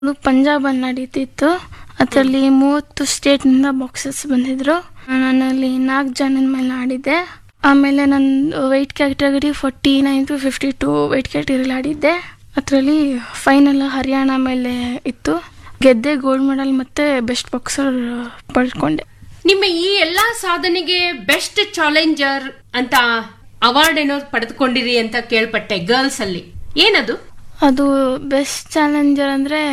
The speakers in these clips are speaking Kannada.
ಅದು ಪಂಜಾಬಲ್ಲಿ ನಡೀತಿತ್ತು ಅದರಲ್ಲಿ ಮೂವತ್ತು ಸ್ಟೇಟ್ನಿಂದ ಬಾಕ್ಸಸ್ ಬಂದಿದ್ರು ನಾನಲ್ಲಿ ನಾಲ್ಕು ಜನದ ಮೇಲೆ ಆಡಿದ್ದೆ ಆಮೇಲೆ ನನ್ನ weight category forty nine to fifty two weight ಕ್ಯಾಟಗರಿಲಿ ಆಡಿದ್ದೆ ಅದರಲ್ಲಿ ಫೈನಲ್ ಹರಿಯಾಣ ಮೇಲೆ ಇತ್ತು ಗೆದ್ದೆ ಗೋಲ್ಡ್ ಮೆಡಲ್ ಮತ್ತು ಬೆಸ್ಟ್ ಬಾಕ್ಸರ್ ಪಡ್ಕೊಂಡೆ ನಿಮ್ಮ ಈ ಎಲ್ಲಾ ಸಾಧನೆಗೆ ಬೆಸ್ಟ್ ಚಾಲೆಂಜರ್ ಅಂತ ಅವಾರ್ಡ್ ಏನೋ ಪಡೆದುಕೊಂಡಿರಿ ಅಂತ ಕೇಳ್ಪಟ್ಟೆ ಗರ್ಲ್ಸ್ ಅಲ್ಲಿ ಏನದು ಅದು ಬೆಸ್ಟ್ ಚಾಲೆಂಜರ್ ಅಂದರೆ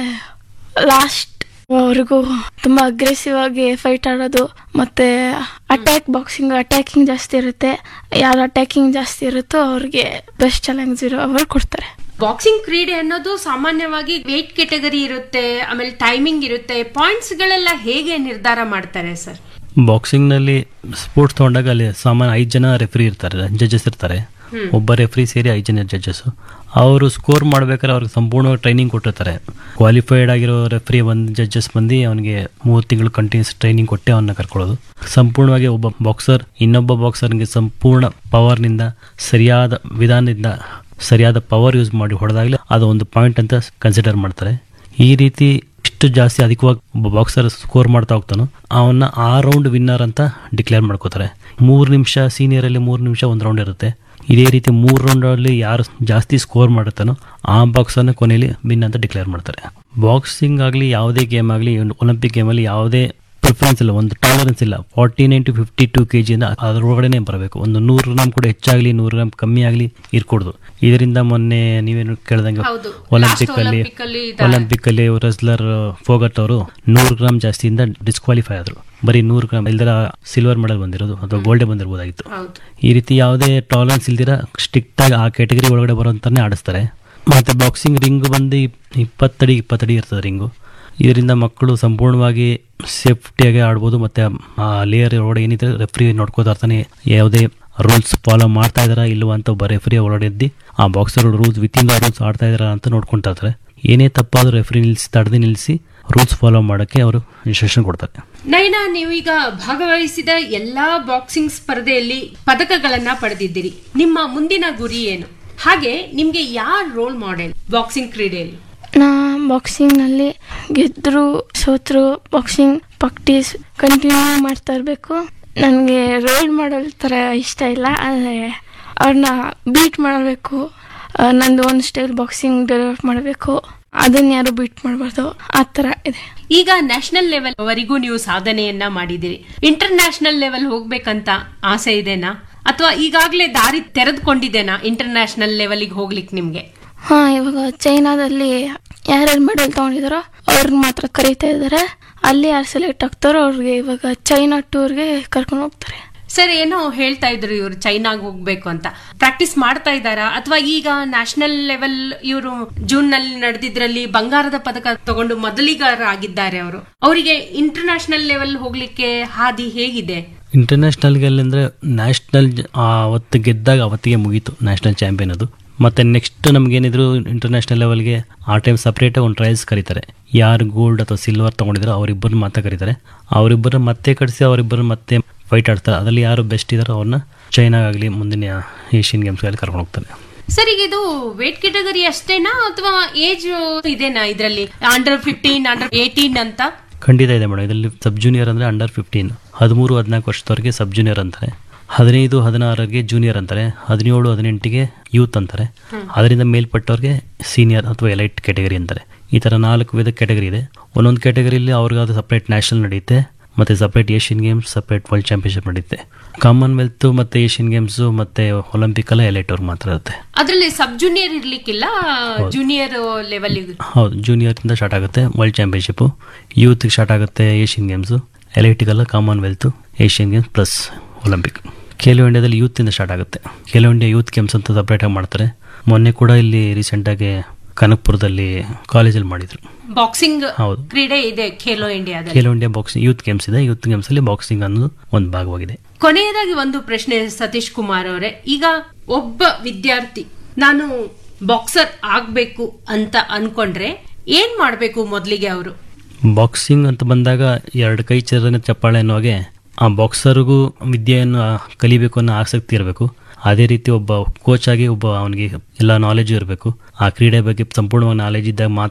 ಲಾಸ್ಟ್ ಅವ್ರಿಗೂ ತುಂಬ ಅಗ್ರೆಸಿವ್ ಆಗಿ ಫೈಟ್ ಆಡೋದು ಮತ್ತು ಅಟ್ಯಾಕ್ ಬಾಕ್ಸಿಂಗ್ ಅಟ್ಯಾಕಿಂಗ್ ಜಾಸ್ತಿ ಇರುತ್ತೆ ಯಾರು ಅಟ್ಯಾಕಿಂಗ್ ಜಾಸ್ತಿ ಇರುತ್ತೋ ಅವ್ರಿಗೆ ಬೆಸ್ಟ್ ಚಾಲೆಂಜ್ ಇರೋ ಅವರು ಕೊಡ್ತಾರೆ ಬಾಕ್ಸಿಂಗ್ ಕ್ರೀಡೆ ಅನ್ನೋದು ಸಾಮಾನ್ಯವಾಗಿ ವೇಟ್ ಕೆಟಗರಿ ಇರುತ್ತೆ ಆಮೇಲೆ ಟೈಮಿಂಗ್ ಇರುತ್ತೆ ಪಾಯಿಂಟ್ಸ್ ಗಳೆಲ್ಲ ಹೇಗೆ ನಿರ್ಧಾರ ಮಾಡ್ತಾರೆ ಸರ್ ಬಾಕ್ಸಿಂಗ್ನಲ್ಲಿ ಸ್ಪೋರ್ಟ್ಸ್ ತಗೊಂಡಾಗ ಅಲ್ಲಿ ಸಾಮಾನ್ಯ ಐದು ಜನ ರೆಫ್ರಿ ಇರ್ತಾರೆ ಜಡ್ಜಸ್ ಇರ್ತಾರೆ ಒಬ್ಬ ರೆಫ್ರಿ ಸೇರಿ ಐದು ಜನ ಜಡ್ಜಸ್ ಅವರು ಸ್ಕೋರ್ ಮಾಡ್ಬೇಕಾದ್ರೆ ಅವ್ರಿಗೆ ಸಂಪೂರ್ಣವಾಗಿ ಟ್ರೈನಿಂಗ್ ಕೊಟ್ಟಿರ್ತಾರೆ ಕ್ವಾಲಿಫೈಡ್ ಆಗಿರೋ ರೆಫ್ರಿ ಒಂದು ಜಡ್ಜಸ್ ಬಂದು ಅವನಿಗೆ ಮೂರು ತಿಂಗಳು ಕಂಟಿನ್ಯೂಸ್ ಟ್ರೈನಿಂಗ್ ಕೊಟ್ಟೆ ಅವನ್ನ ಕರ್ಕೊಳ್ಳೋದು ಸಂಪೂರ್ಣವಾಗಿ ಒಬ್ಬ ಬಾಕ್ಸರ್ ಇನ್ನೊಬ್ಬ ಬಾಕ್ಸರ್ಗೆ ಸಂಪೂರ್ಣ ಪವರ್ನಿಂದ ಸರಿಯಾದ ವಿಧಾನದಿಂದ ಸರಿಯಾದ ಪವರ್ ಯೂಸ್ ಮಾಡಿ ಹೊಡೆದಾಗಲೇ ಅದು ಒಂದು ಪಾಯಿಂಟ್ ಅಂತ ಕನ್ಸಿಡರ್ ಮಾಡ್ತಾರೆ ಈ ರೀತಿ ಎಷ್ಟು ಜಾಸ್ತಿ ಅಧಿಕವಾಗಿ ಒಬ್ಬ ಬಾಕ್ಸರ್ ಸ್ಕೋರ್ ಮಾಡ್ತಾ ಹೋಗ್ತಾನೋ ಅವನ್ನ ಆ ರೌಂಡ್ ವಿನ್ನರ್ ಅಂತ ಡಿಕ್ಲೇರ್ ಮಾಡ್ಕೋತಾರೆ ಮೂರು ನಿಮಿಷ ಸೀನಿಯರಲ್ಲಿ ಮೂರು ನಿಮಿಷ ಒಂದು ರೌಂಡ್ ಇರುತ್ತೆ ಇದೇ ರೀತಿ ಮೂರು ರೌಂಡಲ್ಲಿ ಯಾರು ಜಾಸ್ತಿ ಸ್ಕೋರ್ ಮಾಡುತ್ತಾನೋ ಆ ಬಾಕ್ಸನ್ನು ಕೊನೆಯಲ್ಲಿ ವಿನ್ ಅಂತ ಡಿಕ್ಲೇರ್ ಮಾಡ್ತಾರೆ ಬಾಕ್ಸಿಂಗ್ ಆಗಲಿ ಯಾವುದೇ ಗೇಮ್ ಆಗಲಿ ಒಲಿಂಪಿಕ್ ಗೇಮಲ್ಲಿ ಯಾವುದೇ ಪ್ರಿಫರೆನ್ಸ್ ಇಲ್ಲ ಒಂದು ಟಾಲರೆನ್ಸ್ ಇಲ್ಲ forty nine to fifty two K ಜಿಯಿಂದ ಅದರೊಳಗಡೆ ಬರಬೇಕು ಒಂದು ನೂರು ಗ್ರಾಮ್ ಕೂಡ ಹೆಚ್ಚಾಗಲಿ ನೂರು ಗ್ರಾಮ್ ಕಮ್ಮಿ ಆಗಲಿ ಇರ್ಕೊಡ್ದು ಇದರಿಂದ ಮೊನ್ನೆ ನೀವೇನು ಕೇಳ್ದಂಗೆ ಹೌದು. ಒಲಿಂಪಿಕ್ Last ಅಲ್ಲಿ Olympic ಅಲ್ಲಿ ಇದ- ಒಲಿಂಪಿಕ್ ಅಲ್ಲಿ ರೆಸ್ಲರ್ ಫೋಗಟ್ ಅವರು ನೂರು ಗ್ರಾಮ್ ಜಾಸ್ತಿಯಿಂದ ಡಿಸ್ಕ್ವಾಲಿಫೈ ಆದರು ಬರೀ ನೂರು ಗ್ರಾಮ್ ಇಲ್ದರ ಸಿಲ್ವರ್ ಮೆಡಲ್ ಬಂದಿರೋದು ಅಥವಾ ಗೋಲ್ಡೆ ಬಂದಿರ್ಬೋದಾಗಿತ್ತು ಹೌದು ಈ ರೀತಿ ಯಾವುದೇ ಟಾಲರೆನ್ಸ್ ಇಲ್ದಿರ ಸ್ಟ್ರಿಕ್ಟ್ ಆಗಿ ಆ ಕ್ಯಾಟಗರಿ ಒಳಗಡೆ ಬರೋಂತಾನೆ ಆಡಿಸ್ತಾರೆ ಮತ್ತೆ ಬಾಕ್ಸಿಂಗ್ ರಿಂಗ್ ಬಂದು ಇಪ್- ಇಪ್ಪತ್ತಡಿ ಇಪ್ಪತ್ತಡಿ ಇರ್ತದೆ ರಿಂಗು ಇದರಿಂದ ಮಕ್ಕಳು ಸಂಪೂರ್ಣವಾಗಿ ಸೇಫ್ಟಿಯಾಗಿ ಆಡ್ಬೋದು ಮತ್ತೆ ಆ ಲೇಯರ್ ಒಳಗಡೆ ಏನಿದೆ ರೆಫ್ರಿ ನೋಡ್ಕೋತಾ ಇರ್ತಾನೆ ಯಾವುದೇ ರೂಲ್ಸ್ ಫಾಲೋ ಮಾಡ್ತಾ ಇದಾರಾ ಇಲ್ವಾ ಅಂತ ಒಬ್ಬ ರೆಫ್ರಿ ಒಳಗಡೆ ಇದ್ದು ಆ boxer rules within the rules ಆಡ್ತಾ ಇದಾರಾ ಅಂತ ನೋಡ್ಕೊಂತಾ ಇರ್ತಾರೆ ಏನೇ ತಪ್ಪಾದ್ರೂ ರೆಫ್ರಿ ನಿಲ್ಲಿಸಿ ತಡೆದು ನಿಲ್ಲಿಸಿ ರೂಲ್ಸ್ ಫಾಲೋ ಮಾಡೋಕ್ಕೆ ಅವರು ಇನ್ಸ್ಟ್ರಕ್ಷನ್ ಕೊಡ್ತಾರೆ ನಯನಾ ನೀವೀಗ ಭಾಗವಹಿಸಿದ ಎಲ್ಲಾ ಬಾಕ್ಸಿಂಗ್ ಸ್ಪರ್ಧೆಯಲ್ಲಿ ಪದಕಗಳನ್ನ ಪಡೆದಿದ್ದೀರಿ ನಿಮ್ಮ ಮುಂದಿನ ಗುರಿ ಏನು ಹಾಗೆ ನಿಮ್ಗೆ ಯಾರ್ ರೋಲ್ ಮಾಡೆಲ್ ಬಾಕ್ಸಿಂಗ್ ಕ್ರೀಡೆಯಲ್ಲಿ ನಾ ಬಾಕ್ಸಿಂಗ್ನಲ್ಲಿ ಗೆದ್ದರು ಸೋತರು ಬಾಕ್ಸಿಂಗ್ ಪ್ರಾಕ್ಟೀಸ್ ಕಂಟಿನ್ಯೂ ಮಾಡ್ತಾ ಇರಬೇಕು ನನಗೆ ರೋಲ್ ಮಾಡಲ್ ಥರ ಇಷ್ಟ ಇಲ್ಲ ಆದರೆ ಅವ್ರನ್ನ ಬೀಟ್ ಮಾಡಬೇಕು ನಂದು ಒಂದು ಸ್ಟೈಲ್ ಬಾಕ್ಸಿಂಗ್ ಡೆವಲಪ್ ಮಾಡಬೇಕು ಅದನ್ನ ಯಾರು ಬೀಟ್ ಮಾಡಬಾರ್ದು ಆ ಥರ ಇದೆ ಈಗ ನ್ಯಾಷನಲ್ ಲೆವೆಲ್ ವರೆಗೂ ನೀವು ಸಾಧನೆಯನ್ನ ಮಾಡಿದಿರಿ ಇಂಟರ್ ನ್ಯಾಷನಲ್ ಲೆವೆಲ್ ಹೋಗ್ಬೇಕಂತ ಆಸೆ ಇದೆನಾ ಅಥವಾ ಈಗಾಗಲೇ ದಾರಿ ತೆರೆದುಕೊಂಡಿದ್ದೇನಾ ಇಂಟರ್ ನ್ಯಾಷನಲ್ ಲೆವೆಲ್ಗೆ ಹೋಗ್ಲಿಕ್ಕೆ ನಿಮ್ಗೆ ಹಾಂ ಇವಾಗ ಚೈನಾದಲ್ಲಿ ಯಾರ್ಯಾರು ಮೆಡಲ್ ತೊಗೊಂಡಿದಾರೋ ಅವ್ರನ್ನ ಮಾತ್ರ ಕರೀತಾ ಇದ್ದಾರೆ ಅಲ್ಲಿ ಯಾರು ಸೆಲೆಕ್ಟ್ ಆಗ್ತಾರೋ ಅವ್ರಿಗೆ ಇವಾಗ ಚೈನಾ ಟೂರ್ಗೆ ಕರ್ಕೊಂಡು ಹೋಗ್ತಾರೆ ಸರ್ ಏನೋ ಹೇಳ್ತಾ ಇದ್ರು ಇವರು ಚೈನಾಗ್ ಹೋಗ್ಬೇಕು ಅಂತ ಪ್ರಾಕ್ಟೀಸ್ ಮಾಡ್ತಾ ಇದ್ದಾರಾ ಅಥವಾ ಈಗ ನ್ಯಾಷನಲ್ ಲೆವೆಲ್ ಇವರು ಜೂನ್ ನಲ್ಲಿ ನಡೆದಿದ್ರಲ್ಲಿ ಬಂಗಾರದ ಪದಕ ತಗೊಂಡು ಮೊದಲಿಗಾರ ಆಗಿದ್ದಾರೆ ಅವರು ಅವರಿಗೆ ಇಂಟರ್ ನ್ಯಾಷನಲ್ ಲೆವೆಲ್ ಹೋಗ್ಲಿಕ್ಕೆ ಹಾದಿ ಹೇಗಿದೆ ಇಂಟರ್ನ್ಯಾಷನಲ್ಗೆ ಅಂದರೆ ನ್ಯಾಷನಲ್ ಅವತ್ತು ಗೆದ್ದಾಗ ಅವತ್ತಿಗೆ ಮುಗೀತು ನ್ಯಾಷನಲ್ ಚಾಂಪಿಯನ್ ಅದು ಮತ್ತು ನೆಕ್ಸ್ಟ್ ನಮಗೇನಿದ್ರು ಇಂಟರ್ನ್ಯಾಷನಲ್ ಲೆವೆಲ್ಗೆ ಆ ಟೈಮ್ ಸಪ್ರೇಟಾಗಿ ಒಂದು ಟ್ರಯಲ್ಸ್ ಕರೀತಾರೆ ಯಾರು ಗೋಲ್ಡ್ ಅಥವಾ ಸಿಲ್ವರ್ ತೊಗೊಂಡಿದ್ರು ಅವರಿಬ್ಬರನ್ನ ಮಾತ್ರ ಕರೀತಾರೆ ಅವರಿಬ್ಬರನ್ನ ಮತ್ತೆ ಕಳಿಸಿ ಅವರಿಬ್ಬರು ಮತ್ತೆ ಫೈಟ್ ಆಡ್ತಾರೆ ಅದರಲ್ಲಿ ಯಾರು ಬೆಸ್ಟ್ ಇದ್ದಾರೋ ಅವ್ರನ್ನ ಚೈನಾಗಲಿ ಮುಂದಿನ ಏಷ್ಯನ್ ಗೇಮ್ಸ್ಗಳಲ್ಲಿ ಕರ್ಕೊಂಡು ಹೋಗ್ತಾರೆ ಸರ್ ಈಗ ಇದು ವೇಟ್ ಕೆಟಗರಿ ಅಷ್ಟೇನಾ ಅಥವಾ ಏಜ್ ಇದೆನಾ ಇದರಲ್ಲಿ ಅಂಡರ್ ಫಿಫ್ಟೀನ್ ಅಂಡರ್ ಏಟೀನ್ ಅಂತ ಖಂಡಿತ ಇದೆ ಮೇಡಮ್ ಇದರಲ್ಲಿ ಸಬ್ ಜೂನಿಯರ್ ಅಂದರೆ ಅಂಡರ್ ಫಿಫ್ಟೀನ್ ಹದಿಮೂರು ಹದಿನಾಲ್ಕು ವರ್ಷದವರೆಗೆ ಸಬ್ ಜೂನಿಯರ್ ಅಂತಾರೆ ಹದಿನೈದು ಹದಿನಾರರಿಗೆ ಜೂನಿಯರ್ ಅಂತಾರೆ ಹದಿನೇಳು ಹದಿನೆಂಟಿಗೆ ಯೂತ್ ಅಂತಾರೆ ಅದರಿಂದ ಮೇಲ್ಪಟ್ಟವ್ರಿಗೆ ಸೀನಿಯರ್ ಅಥವಾ ಎಲೈಟ್ ಕ್ಯಾಟಗರಿ ಅಂತಾರೆ ಈ ಥರ ನಾಲ್ಕು ವಿಧ ಕ್ಯಾಟಗರಿ ಇದೆ ಒಂದೊಂದು ಕ್ಯಾಟಗರಿಯಲ್ಲಿ ಅವ್ರಿಗಾದ ಸಪ್ರೇಟ್ ನ್ಯಾಷನಲ್ ನಡೆಯುತ್ತೆ ಮತ್ತು separate Asian games separate world championship ನಡೆಯುತ್ತೆ ಕಾಮನ್ವೆಲ್ತ್ ಮತ್ತು ಏಷ್ಯನ್ ಗೇಮ್ಸು ಮತ್ತು ಒಲಿಂಪಿಕ್ ಎಲ್ಲ ಎಲೈಟ್ ಅವ್ರಿಗೆ ಮಾತ್ರ ಇರುತ್ತೆ ಅದ್ರಲ್ಲಿ ಸಬ್ ಜೂನಿಯರ್ ಇರ್ಲಿಕ್ಕಿಲ್ಲ ಜೂನಿಯರ್ ಲೆವೆಲ್ ಹೌದು ಜೂನಿಯರಿಂದ ಸ್ಟಾರ್ಟ್ ಆಗುತ್ತೆ ವರ್ಲ್ಡ್ ಚಾಂಪಿಯನ್ಶಿಪ್ಪು ಯೂತ್ಗೆ ಸ್ಟಾರ್ಟ್ ಆಗುತ್ತೆ ಏಷ್ಯನ್ ಗೇಮ್ಸು ಎಲೈಟಿಗೆಲ್ಲ Commonwealth Asian games plus Olympic Khelo ಇಂಡಿಯಾದಲ್ಲಿ ಯೂತಿಂದ ಸ್ಟಾರ್ಟ್ ಆಗುತ್ತೆ ಖೇಲೋ ಇಂಡಿಯಾ ಯೂತ್ ಗೇಮ್ಸ್ ಅಂತ ಸಪ್ರೇಟಾಗಿ ಮಾಡ್ತಾರೆ ಮೊನ್ನೆ ಕೂಡ ಇಲ್ಲಿ ರೀಸೆಂಟಾಗಿ ಕನಕಪುರದಲ್ಲಿ ಕಾಲೇಜಲ್ಲಿ ಮಾಡಿದರು ಬಾಕ್ಸಿಂಗ್ ಹೌದು ಕ್ರೀಡೆ ಇದೆ ಖೇಲೋ ಇಂಡಿಯಾದಲ್ಲಿ Khelo India boxing youth games ಇದೆ ಯೂತ್ ಗೇಮ್ಸಲ್ಲಿ ಬಾಕ್ಸಿಂಗ್ ಅನ್ನೋದು ಒಂದು ಭಾಗವಾಗಿದೆ ಕೊನೆಯದಾಗಿ ಒಂದು ಪ್ರಶ್ನೆ ಸತೀಶ್ ಕುಮಾರ್ ಅವರೇ ಈಗ ಒಬ್ಬ ವಿದ್ಯಾರ್ಥಿ ನಾನು ಬಾಕ್ಸರ್ ಆಗ್ಬೇಕು ಅಂತ ಅನ್ಕೊಂಡ್ರೆ ಏನ್ ಮಾಡ್ಬೇಕು ಮೊದ್ಲಿಗೆ ಅವರು ಬಾಕ್ಸಿಂಗ್ ಅಂತ ಬಂದಾಗ ಎರಡು ಕೈ ಚರನೆ ಚಪ್ಪಾಳೆ ಅನ್ನೋ ಹಾಗೆ ಆ ಬಾಕ್ಸರ್ಗೂ ವಿದ್ಯೆಯನ್ನು ಆ, ಕಲಿಬೇಕು ಅನ್ನೋ ಆಸಕ್ತಿ ಇರಬೇಕು ಅದೇ ರೀತಿ ಒಬ್ಬ ಕೋಚ್ ಆಗಿ ಒಬ್ಬ ಅವನಿಗೆ ಎಲ್ಲ ನಾಲೆಜು ಇರಬೇಕು ಆ ಕ್ರೀಡೆ ಬಗ್ಗೆ ಸಂಪೂರ್ಣವಾಗಿ ನಾಲೆಜ್ ಇದ್ದಾಗ ಮಾತ್ರ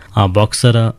ಆ ಬಾಕ್ಸರ